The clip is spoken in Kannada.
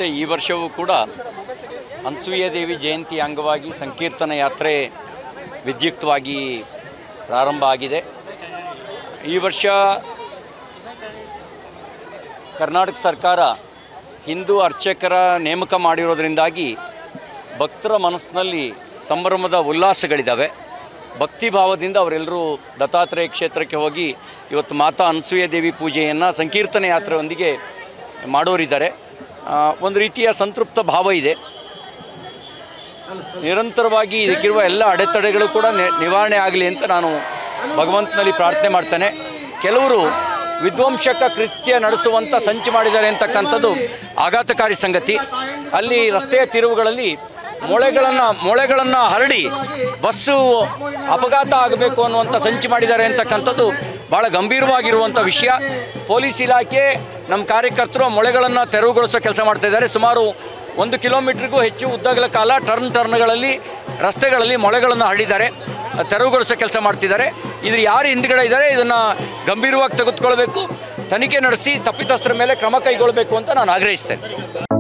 ಈ ವರ್ಷವೂ ಕೂಡ ಅನಸೂಯ ದೇವಿ ಜಯಂತಿ ಅಂಗವಾಗಿ ಸಂಕೀರ್ತನ ಯಾತ್ರೆ ವಿದ್ಯುಕ್ತವಾಗಿ ಪ್ರಾರಂಭ ಆಗಿದೆ ಈ ವರ್ಷ ಕರ್ನಾಟಕ ಸರ್ಕಾರ ಹಿಂದೂ ಅರ್ಚಕರ ನೇಮಕ ಮಾಡಿರೋದ್ರಿಂದಾಗಿ ಭಕ್ತರ ಮನಸ್ಸಿನಲ್ಲಿ ಸಂಭ್ರಮದ ಉಲ್ಲಾಸಗಳಿದ್ದಾವೆ ಭಕ್ತಿ ಭಾವದಿಂದ ಅವರೆಲ್ಲರೂ ದತ್ತಾತ್ರೇಯ ಕ್ಷೇತ್ರಕ್ಕೆ ಹೋಗಿ ಇವತ್ತು ಮಾತಾ ಅನಸೂಯ ದೇವಿ ಪೂಜೆಯನ್ನು ಸಂಕೀರ್ತನ ಯಾತ್ರೆಯೊಂದಿಗೆ ಮಾಡೋರಿದ್ದಾರೆ ಆ, ಒಂದು ರೀತಿಯ ಸಂತೃಪ್ತ ಭಾವ ಇದೆ ನಿರಂತರವಾಗಿ ಇದಕ್ಕಿರುವ ಎಲ್ಲ ಅಡೆತಡೆಗಳು ಕೂಡ ನಿ- ನಿವಾರಣೆ ಆಗಲಿ ಅಂತ ನಾನು ಭಗವಂತನಲ್ಲಿ ಪ್ರಾರ್ಥನೆ ಮಾಡ್ತೇನೆ ಕೆಲವರು ವಿಧ್ವಂಸಕ ಕೃತ್ಯ ನಡೆಸುವಂಥ ಸಂಚು ಮಾಡಿದ್ದಾರೆ ಅಂತಕ್ಕಂಥದ್ದು ಆಘಾತಕಾರಿ ಸಂಗತಿ ಅಲ್ಲಿ ರಸ್ತೆಯ ತಿರುವುಗಳಲ್ಲಿ ಮೊಳೆಗಳನ್ನು ಮೊಳೆಗಳನ್ನು ಹರಡಿ ಬಸ್ಸು ಅಪಘಾತ ಆಗಬೇಕು ಅನ್ನುವಂಥ ಸಂಚು ಮಾಡಿದ್ದಾರೆ ಅಂತಕ್ಕಂಥದ್ದು ಭಾಳ ಗಂಭೀರವಾಗಿರುವಂಥ ವಿಷಯ ಪೊಲೀಸ್ ಇಲಾಖೆ ನಮ್ಮ ಕಾರ್ಯಕರ್ತರು ಆ ಮೊಳೆಗಳನ್ನು ತೆರವುಗೊಳಿಸೋ ಕೆಲಸ ಮಾಡ್ತಾ ಇದ್ದಾರೆ ಸುಮಾರು ಒಂದು ಕಿಲೋಮೀಟ್ರಿಗೂ ಹೆಚ್ಚು ಉದ್ದಗಲ ಕಾಲ ಟರ್ನ್ ಟರ್ನ್ಗಳಲ್ಲಿ ರಸ್ತೆಗಳಲ್ಲಿ ಮೊಳೆಗಳನ್ನು ಹರಡಿದ್ದಾರೆ ತೆರವುಗೊಳಿಸೋ ಕೆಲಸ ಮಾಡ್ತಿದ್ದಾರೆ ಇದ್ರ ಯಾರು ಹಿಂದ್ಗಡೆ ಇದ್ದಾರೆ ಇದನ್ನು ಗಂಭೀರವಾಗಿ ತೆಗೆದುಕೊಳ್ಬೇಕು ತನಿಖೆ ನಡೆಸಿ ತಪ್ಪಿತಸ್ಥರ ಮೇಲೆ ಕ್ರಮ ಕೈಗೊಳ್ಳಬೇಕು ಅಂತ ನಾನು ಆಗ್ರಹಿಸ್ತೇನೆ